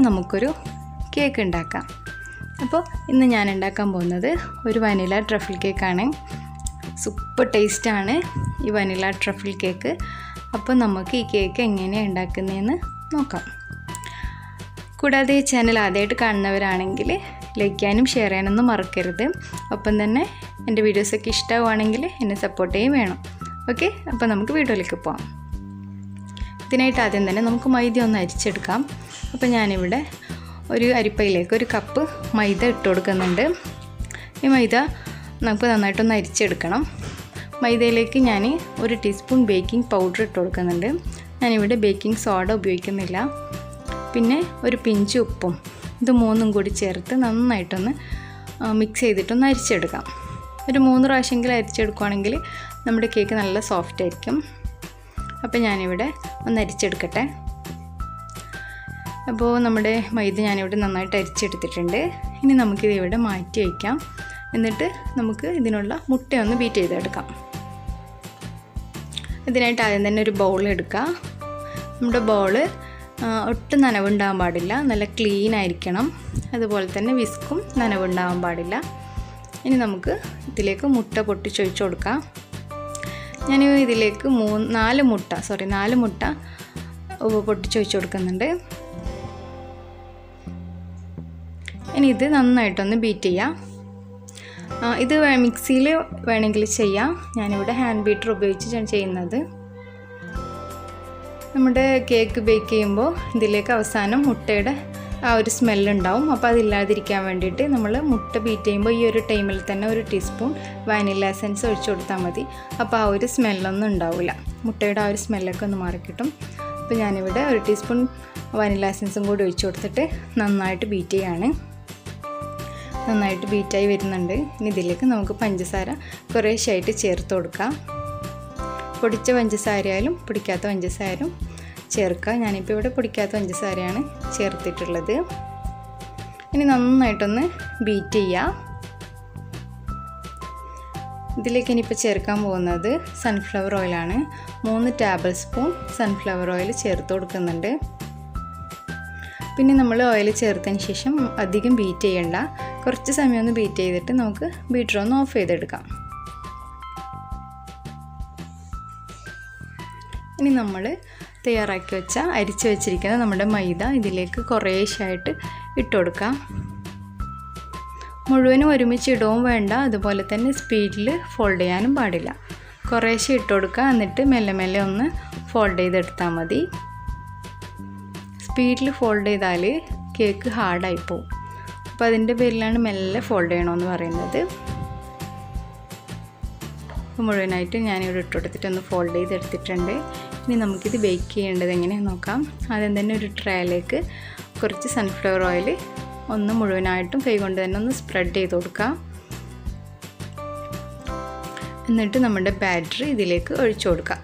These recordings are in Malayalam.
നമുക്കൊരു കേക്ക് ഉണ്ടാക്കാം അപ്പോൾ ഇന്ന് ഞാൻ ഉണ്ടാക്കാൻ പോകുന്നത് ഒരു വനില ട്രഫിൾ കേക്കാണ് സൂപ്പർ ടേസ്റ്റാണ് ഈ വനില ട്രഫിൾ കേക്ക് അപ്പോൾ നമുക്ക് ഈ കേക്ക് എങ്ങനെയാണ് ഉണ്ടാക്കുന്നതെന്ന് നോക്കാം കൂടാതെ ഈ ചാനൽ ആദ്യമായിട്ട് കാണുന്നവരാണെങ്കിൽ ലൈക്ക് ചെയ്യാനും ഷെയർ ചെയ്യാനൊന്നും മറക്കരുത് ഒപ്പം തന്നെ എൻ്റെ വീഡിയോസൊക്കെ ഇഷ്ടമാവുകയാണെങ്കിൽ എന്നെ സപ്പോർട്ട് ചെയ്യും വേണം ഓക്കെ അപ്പോൾ നമുക്ക് വീഡിയോയിലേക്ക് പോകാം ഇതിനായിട്ട് ആദ്യം തന്നെ നമുക്ക് മൈദ ഒന്ന് അരിച്ചെടുക്കാം അപ്പോൾ ഞാനിവിടെ ഒരു അരിപ്പയിലേക്ക് ഒരു കപ്പ് മൈദ ഇട്ട് കൊടുക്കുന്നുണ്ട് ഈ മൈദ നമുക്ക് നന്നായിട്ടൊന്ന് അരിച്ചെടുക്കണം മൈദയിലേക്ക് ഞാൻ ഒരു ടീസ്പൂൺ ബേക്കിംഗ് പൗഡർ ഇട്ട് കൊടുക്കുന്നുണ്ട് ഞാനിവിടെ ബേക്കിംഗ് സോഡ ഉപയോഗിക്കുന്നില്ല പിന്നെ ഒരു പിഞ്ച് ഉപ്പും ഇത് മൂന്നും കൂടി ചേർത്ത് നന്നായിട്ടൊന്ന് മിക്സ് ചെയ്തിട്ടൊന്ന് അരിച്ചെടുക്കാം ഒരു മൂന്ന് പ്രാവശ്യമെങ്കിലും അരിച്ചെടുക്കുകയാണെങ്കിൽ നമ്മുടെ കേക്ക് നല്ല സോഫ്റ്റ് ആയിരിക്കും അപ്പോൾ ഞാനിവിടെ ഒന്ന് അരിച്ചെടുക്കട്ടെ അപ്പോൾ നമ്മുടെ മൈദ ഞാനിവിടെ നന്നായിട്ട് അരിച്ചെടുത്തിട്ടുണ്ട് ഇനി നമുക്കിത് ഇവിടെ മാറ്റി വയ്ക്കാം എന്നിട്ട് നമുക്ക് ഇതിനുള്ള മുട്ടയൊന്ന് ബീറ്റ് ചെയ്തെടുക്കാം ഇതിനായിട്ട് ആദ്യം തന്നെ ഒരു ബൗൾ എടുക്കുക നമ്മുടെ ബൗള് ഒട്ടും നനവുണ്ടാകാൻ പാടില്ല നല്ല ക്ലീൻ ആയിരിക്കണം അതുപോലെ തന്നെ വിസ്കും നനവുണ്ടാകാൻ പാടില്ല ഇനി നമുക്ക് ഇതിലേക്ക് മുട്ട പൊട്ടിച്ചൊഴിച്ച് കൊടുക്കാം ഞാൻ ഇതിലേക്ക് മൂന്ന് നാല് മുട്ട സോറി നാല് മുട്ട പൊട്ടിച്ചൊഴിച്ച് കൊടുക്കുന്നുണ്ട് ഇനി ഇത് നന്നായിട്ടൊന്ന് ബീറ്റ് ചെയ്യാം ഇത് മിക്സിയിൽ വേണമെങ്കിൽ ചെയ്യാം ഞാനിവിടെ ഹാൻഡ് ബീറ്റർ ഉപയോഗിച്ച് ചെയ്യുന്നത് നമ്മുടെ കേക്ക് ബേക്ക് ചെയ്യുമ്പോൾ ഇതിലേക്ക് അവസാനം മുട്ടയുടെ ആ ഒരു സ്മെല്ലുണ്ടാവും അപ്പോൾ അതില്ലാതിരിക്കാൻ വേണ്ടിയിട്ട് നമ്മൾ മുട്ട ബീറ്റ് ചെയ്യുമ്പോൾ ഈ ഒരു ടൈമിൽ തന്നെ ഒരു ടീസ്പൂൺ വാനില എസൻസ് ഒഴിച്ചു കൊടുത്താൽ മതി അപ്പോൾ ആ ഒരു സ്മെല്ലൊന്നും ഉണ്ടാവില്ല മുട്ടയുടെ ആ ഒരു സ്മെല്ലൊക്കെ ഒന്ന് മാറിക്കിട്ടും അപ്പോൾ ഞാനിവിടെ ഒരു ടീസ്പൂൺ വാനില എസൻസും കൂടി ഒഴിച്ചു കൊടുത്തിട്ട് നന്നായിട്ട് ബീറ്റ് ചെയ്യാണ് നന്നായിട്ട് ബീറ്റായി വരുന്നുണ്ട് ഇനി ഇതിലേക്ക് നമുക്ക് പഞ്ചസാര കുറേശ്ശായിട്ട് ചേർത്ത് കൊടുക്കാം പൊടിച്ച പഞ്ചസാരയായാലും പൊടിക്കാത്ത പഞ്ചസാരയും ചേർക്കുക ഞാനിപ്പോൾ ഇവിടെ പൊടിക്കാത്ത പഞ്ചസാരയാണ് ചേർത്തിട്ടുള്ളത് ഇനി നന്നായിട്ടൊന്ന് ബീറ്റ് ചെയ്യുക ഇതിലേക്ക് ഇനിയിപ്പോൾ ചേർക്കാൻ പോകുന്നത് സൺഫ്ലവർ ഓയിലാണ് മൂന്ന് ടേബിൾ സ്പൂൺ സൺഫ്ലവർ ഓയിൽ ചേർത്ത് കൊടുക്കുന്നുണ്ട് പിന്നെ നമ്മൾ ഓയിൽ ചേർത്തതിന് ശേഷം അധികം ബീറ്റ് ചെയ്യണ്ട കുറച്ച് സമയം ഒന്ന് ബീറ്റ് ചെയ്തിട്ട് നമുക്ക് ബീറ്റർ ഒന്ന് ഓഫ് ചെയ്തെടുക്കാം ഇനി നമ്മൾ തയ്യാറാക്കി വെച്ച അരിച്ച് വെച്ചിരിക്കുന്ന നമ്മുടെ മൈദ ഇതിലേക്ക് കുറേശ്ശായിട്ട് ഇട്ട് കൊടുക്കാം മുഴുവനും ഒരുമിച്ച് ഇടവും വേണ്ട അതുപോലെ തന്നെ സ്പീഡിൽ ഫോൾഡ് ചെയ്യാനും പാടില്ല കുറേശ്ശെ ഇട്ട് കൊടുക്കുക എന്നിട്ട് മെല്ലെ മെല്ലെ ഒന്ന് ഫോൾഡ് ചെയ്തെടുത്താൽ മതി സ്പീഡിൽ ഫോൾഡ് ചെയ്താൽ കേക്ക് ഹാർഡായി പോകും അപ്പോൾ അതിൻ്റെ പേരിലാണ് മെല്ലെ ഫോൾഡ് ചെയ്യണമെന്ന് പറയുന്നത് മുഴുവനായിട്ട് ഞാനിവിടെ ഇട്ട് കൊടുത്തിട്ട് ഒന്ന് ഫോൾഡ് ചെയ്തെടുത്തിട്ടുണ്ട് ഇനി നമുക്കിത് ബേക്ക് ചെയ്യേണ്ടത് എങ്ങനെയാണെന്ന് നോക്കാം ആദ്യം തന്നെ ഒരു ട്രേയിലേക്ക് കുറച്ച് സൺഫ്ലവർ ഓയിൽ ഒന്ന് മുഴുവനായിട്ടും കൈകൊണ്ട് തന്നെ ഒന്ന് സ്പ്രെഡ് ചെയ്ത് കൊടുക്കാം എന്നിട്ട് നമ്മുടെ ബാറ്ററി ഇതിലേക്ക് ഒഴിച്ചു കൊടുക്കാം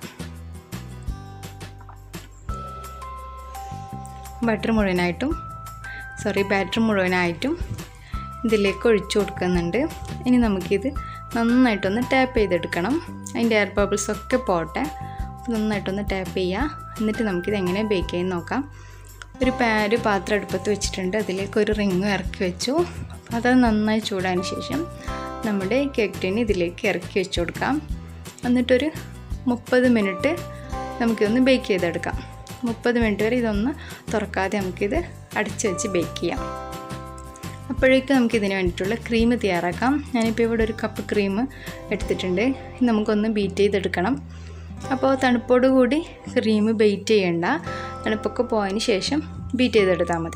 ബട്ടർ മുഴുവനായിട്ടും സോറി ബാറ്റർ മുഴുവനായിട്ടും ഇതിലേക്ക് ഒഴിച്ചു കൊടുക്കുന്നുണ്ട് ഇനി നമുക്കിത് നന്നായിട്ടൊന്ന് ടാപ്പ് ചെയ്തെടുക്കണം അതിൻ്റെ എയർ ബബിൾസ് ഒക്കെ പോട്ടെ നന്നായിട്ടൊന്ന് ടാപ്പ് ചെയ്യുക എന്നിട്ട് നമുക്കിത് എങ്ങനെ ബേക്ക് ചെയ്യാൻ നോക്കാം ഒരു പാ ഒരു പാത്രം അടുപ്പത്ത് വെച്ചിട്ടുണ്ട് അതിലേക്ക് ഒരു റിങ് ഇറക്കി വെച്ചു അപ്പോൾ അത് നന്നായി ചൂടായതിന് ശേഷം നമ്മുടെ കേക്ക് ടിന് ഇതിലേക്ക് ഇറക്കി വെച്ച് കൊടുക്കാം എന്നിട്ടൊരു മുപ്പത് മിനിറ്റ് നമുക്കിതൊന്ന് ബേക്ക് ചെയ്തെടുക്കാം മുപ്പത് മിനിറ്റ് വരെ ഇതൊന്ന് തുറക്കാതെ നമുക്കിത് അടച്ച് വെച്ച് ബേക്ക് ചെയ്യാം അപ്പോഴേക്കും നമുക്ക് ഇതിന് വേണ്ടിയിട്ടുള്ള ക്രീം തയ്യാറാക്കാം ഞാനിപ്പോൾ ഇവിടെ ഒരു കപ്പ് ക്രീം എടുത്തിട്ടുണ്ട് നമുക്കൊന്ന് ബീറ്റ് ചെയ്തെടുക്കണം അപ്പോൾ തണുപ്പോട് കൂടി ക്രീം ബീറ്റ് ചെയ്യണ്ട തണുപ്പൊക്കെ പോയതിന് ശേഷം ബീറ്റ് ചെയ്തെടുത്താൽ മതി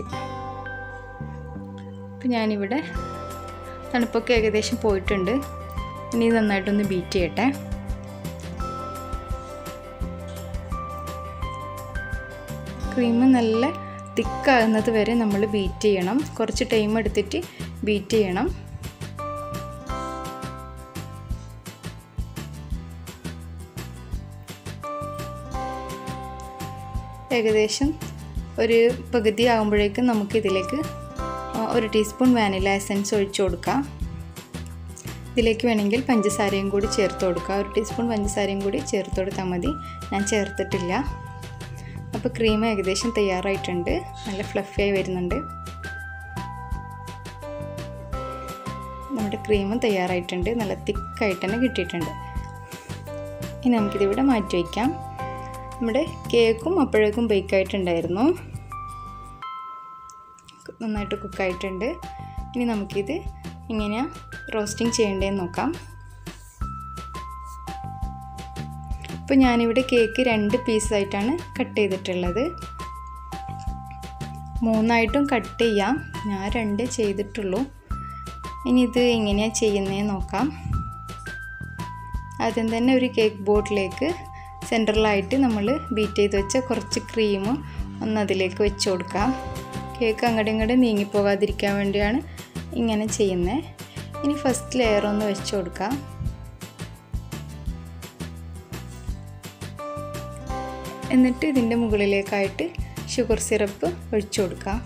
അപ്പോൾ ഞാനിവിടെ തണുപ്പൊക്കെ ഏകദേശം പോയിട്ടുണ്ട് ഇനി നന്നായിട്ടൊന്ന് ബീറ്റ് ചെയ്യട്ടെ ക്രീം നല്ല തിക്കാകുന്നത് വരെ നമ്മൾ ബീറ്റ് ചെയ്യണം കുറച്ച് ടൈം എടുത്തിട്ട് ബീറ്റ് ചെയ്യണം ഏകദേശം ഒരു പകുതി ആകുമ്പോഴേക്കും നമുക്കിതിലേക്ക് ഒരു ടീസ്പൂൺ വാനില എസൻസ് ഒഴിച്ചു കൊടുക്കാം ഇതിലേക്ക് വേണമെങ്കിൽ പഞ്ചസാരയും കൂടി ചേർത്ത് കൊടുക്കുക ഒരു ടീസ്പൂൺ പഞ്ചസാരയും കൂടി ചേർത്ത് കൊടുത്താൽ മതി ഞാൻ ചേർത്തിട്ടില്ല അപ്പോൾ ക്രീം ഏകദേശം തയ്യാറായിട്ടുണ്ട് നല്ല ഫ്ലഫിയായി വരുന്നുണ്ട് നമ്മുടെ ക്രീമും തയ്യാറായിട്ടുണ്ട് നല്ല തിക്കായിട്ട് തന്നെ കിട്ടിയിട്ടുണ്ട് ഇനി നമുക്കിതിവിടെ മാറ്റി വയ്ക്കാം നമ്മുടെ കേക്കും അപ്പോഴേക്കും ബേക്കായിട്ടുണ്ടായിരുന്നു നന്നായിട്ട് കുക്കായിട്ടുണ്ട് ഇനി നമുക്കിത് എങ്ങനെയാണ് റോസ്റ്റിംഗ് ചെയ്യേണ്ടതെന്ന് നോക്കാം ഇപ്പോൾ ഞാനിവിടെ കേക്ക് രണ്ട് പീസായിട്ടാണ് കട്ട് ചെയ്തിട്ടുള്ളത് മൂന്നായിട്ടും കട്ട് ചെയ്യാം ഞാൻ രണ്ട് ചെയ്തിട്ടുള്ളൂ ഇനി ഇത് എങ്ങനെയാണ് ചെയ്യുന്നതെന്ന് നോക്കാം ആദ്യം തന്നെ ഒരു കേക്ക് ബോർഡിലേക്ക് സെൻറ്ററിലായിട്ട് നമ്മൾ ബീറ്റ് ചെയ്ത് വെച്ച കുറച്ച് ക്രീമും ഒന്ന് അതിലേക്ക് വെച്ച് കൊടുക്കാം കേക്ക് അങ്ങോട്ടും ഇങ്ങോട്ടും നീങ്ങിപ്പോകാതിരിക്കാൻ വേണ്ടിയാണ് ഇങ്ങനെ ചെയ്യുന്നത് ഇനി ഫസ്റ്റ് ലെയർ ഒന്ന് വെച്ച് കൊടുക്കാം എന്നിട്ട് ഇതിൻ്റെ മുകളിലേക്കായിട്ട് ഷുഗർ സിറപ്പ് ഒഴിച്ചു കൊടുക്കാം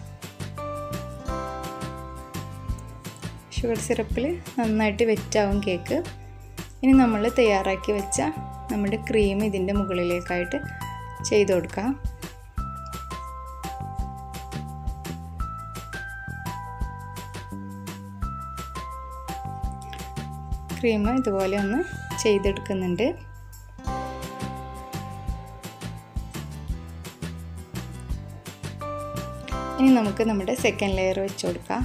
ഷുഗർ സിറപ്പിൽ നന്നായിട്ട് വെറ്റാവും കേക്ക് ഇനി നമ്മൾ തയ്യാറാക്കി വെച്ച നമ്മുടെ ക്രീം ഇതിൻ്റെ മുകളിലേക്കായിട്ട് ചെയ്ത് കൊടുക്കാം ക്രീം ഇതുപോലെ ഒന്ന് ചെയ്തെടുക്കുന്നുണ്ട് ഇനി നമുക്ക് നമ്മുടെ സെക്കൻഡ് ലെയർ വെച്ച് കൊടുക്കാം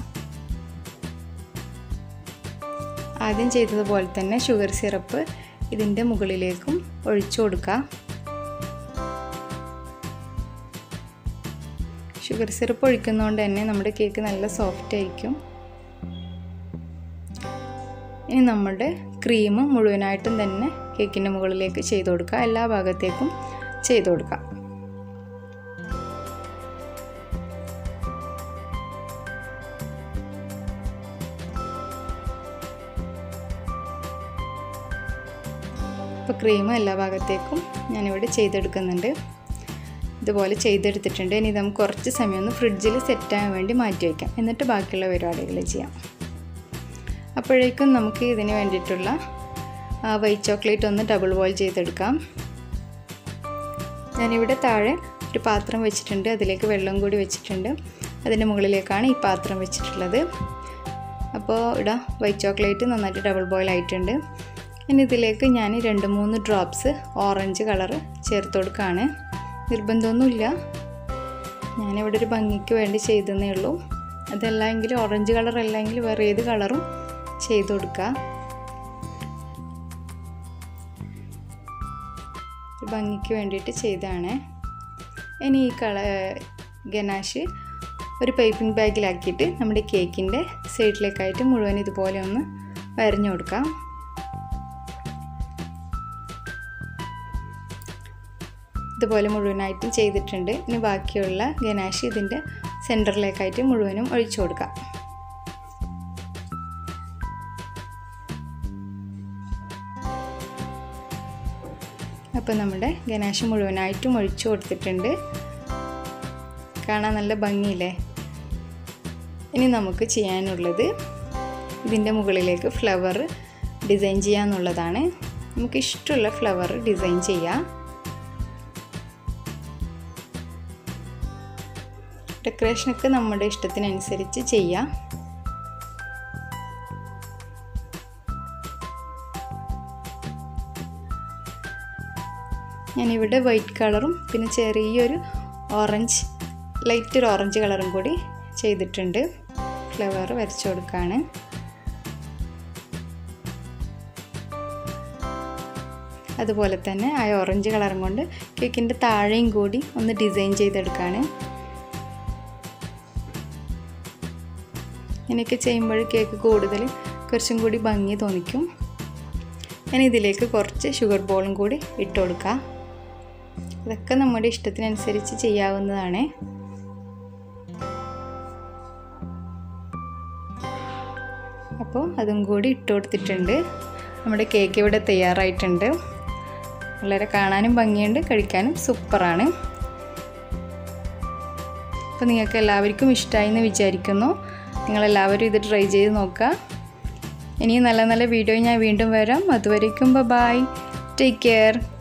ആദ്യം ചെയ്തതുപോലെ തന്നെ ഷുഗർ സിറപ്പ് ഇതിൻ്റെ മുകളിലേക്കും ഒഴിച്ചു കൊടുക്കുക ഷുഗർ സിറപ്പ് ഒഴിക്കുന്നതുകൊണ്ട് തന്നെ നമ്മുടെ കേക്ക് നല്ല സോഫ്റ്റ് ആയിരിക്കും ഇനി നമ്മുടെ ക്രീം മുഴുവനായിട്ടും തന്നെ കേക്കിൻ്റെ മുകളിലേക്ക് ചെയ്ത് കൊടുക്കുക എല്ലാ ഭാഗത്തേക്കും ചെയ്ത് കൊടുക്കുക ഇപ്പോൾ ക്രീം എല്ലാ ഭാഗത്തേക്കും ഞാനിവിടെ ചെയ്തെടുക്കുന്നുണ്ട് ഇതുപോലെ ചെയ്തെടുത്തിട്ടുണ്ട് ഇനി നമുക്ക് കുറച്ച് സമയം ഒന്ന് ഫ്രിഡ്ജിൽ സെറ്റാകാൻ വേണ്ടി മാറ്റി വയ്ക്കാം എന്നിട്ട് ബാക്കിയുള്ള പരിപാടികൾ ചെയ്യാം അപ്പോഴേക്കും നമുക്ക് ഇതിന് വേണ്ടിയിട്ടുള്ള വൈറ്റ് ചോക്ലേറ്റ് ഒന്ന് ഡബിൾ ബോയിൽ ചെയ്തെടുക്കാം ഞാനിവിടെ താഴെ ഒരു പാത്രം വെച്ചിട്ടുണ്ട് അതിലേക്ക് വെള്ളം കൂടി വെച്ചിട്ടുണ്ട് അതിൻ്റെ മുകളിലേക്കാണ് ഈ പാത്രം വെച്ചിട്ടുള്ളത് അപ്പോൾ ഇടാ വൈറ്റ് ചോക്ലേറ്റ് നന്നായിട്ട് ഡബിൾ ബോയിൽ ആയിട്ടുണ്ട് ഇനി ഇതിലേക്ക് ഞാൻ രണ്ട് മൂന്ന് ഡ്രോപ്സ് ഓറഞ്ച് കളറ് ചേർത്ത് കൊടുക്കുകയാണ് നിർബന്ധമൊന്നുമില്ല ഞാനിവിടെ ഒരു ഭംഗിക്ക് വേണ്ടി ചെയ്തതേ ഉള്ളൂ അതല്ല എങ്കിൽ ഓറഞ്ച് കളർ അല്ലെങ്കിൽ വേറെ ഏത് കളറും ചെയ്ത് കൊടുക്കുക ഒരു ഭംഗിക്ക് വേണ്ടിയിട്ട് ചെയ്തതാണ് ഇനി ഈ കള ഗനാഷ് ഒരു പൈപ്പിംഗ് ബാഗിലാക്കിയിട്ട് നമ്മുടെ കേക്കിൻ്റെ സൈഡിലേക്കായിട്ട് മുഴുവൻ ഇതുപോലെ ഒന്ന് വരഞ്ഞു കൊടുക്കാം ഇതുപോലെ മുഴുവനായിട്ടും ചെയ്തിട്ടുണ്ട് ഇനി ബാക്കിയുള്ള ഗനാഷ് ഇതിൻ്റെ സെൻറ്ററിലേക്കായിട്ട് മുഴുവനും ഒഴിച്ചു കൊടുക്കാം അപ്പോൾ നമ്മുടെ ഗനാഷ് മുഴുവനായിട്ടും ഒഴിച്ചു കൊടുത്തിട്ടുണ്ട് കാണാൻ നല്ല ഭംഗിയില്ലേ ഇനി നമുക്ക് ചെയ്യാനുള്ളത് ഇതിൻ്റെ മുകളിലേക്ക് ഫ്ലവർ ഡിസൈൻ ചെയ്യാന്നുള്ളതാണ് നമുക്ക് ഇഷ്ടമുള്ള ഫ്ലവർ ഡിസൈൻ ചെയ്യാം ഡെക്കറേഷനൊക്കെ നമ്മുടെ ഇഷ്ടത്തിനനുസരിച്ച് ചെയ്യാം ഞാനിവിടെ വൈറ്റ് കളറും പിന്നെ ചെറിയൊരു ഓറഞ്ച് ലൈറ്റ് ഒരു ഓറഞ്ച് കളറും കൂടി ചെയ്തിട്ടുണ്ട് ഫ്ലവർ വരച്ചു കൊടുക്കുകയാണ് അതുപോലെ തന്നെ ആ ഓറഞ്ച് കളറും കൊണ്ട് കേക്കിൻ്റെ താഴെയും കൂടി ഒന്ന് ഡിസൈൻ ചെയ്തെടുക്കുകയാണ് ഇങ്ങനെയൊക്കെ ചെയ്യുമ്പോൾ കേക്ക് കൂടുതൽ കുറച്ചും കൂടി ഭംഗി തോന്നിക്കും ഞാൻ ഇതിലേക്ക് കുറച്ച് ഷുഗർ ബോളും കൂടി ഇട്ട് കൊടുക്കാം ഇതൊക്കെ നമ്മുടെ ഇഷ്ടത്തിനനുസരിച്ച് ചെയ്യാവുന്നതാണ് അപ്പോൾ അതും കൂടി ഇട്ട് കൊടുത്തിട്ടുണ്ട് നമ്മുടെ കേക്ക് ഇവിടെ തയ്യാറായിട്ടുണ്ട് വളരെ കാണാനും ഭംഗിയുണ്ട് കഴിക്കാനും സൂപ്പറാണ് അപ്പോൾ നിങ്ങൾക്ക് എല്ലാവർക്കും ഇഷ്ടമായി എന്ന് വിചാരിക്കുന്നു നിങ്ങളെല്ലാവരും ഇത് ട്രൈ ചെയ്ത് നോക്കുക ഇനിയും നല്ല നല്ല വീഡിയോ ഞാൻ വീണ്ടും വരാം അതുവരേക്കും ബൈ ടേക്ക് കെയർ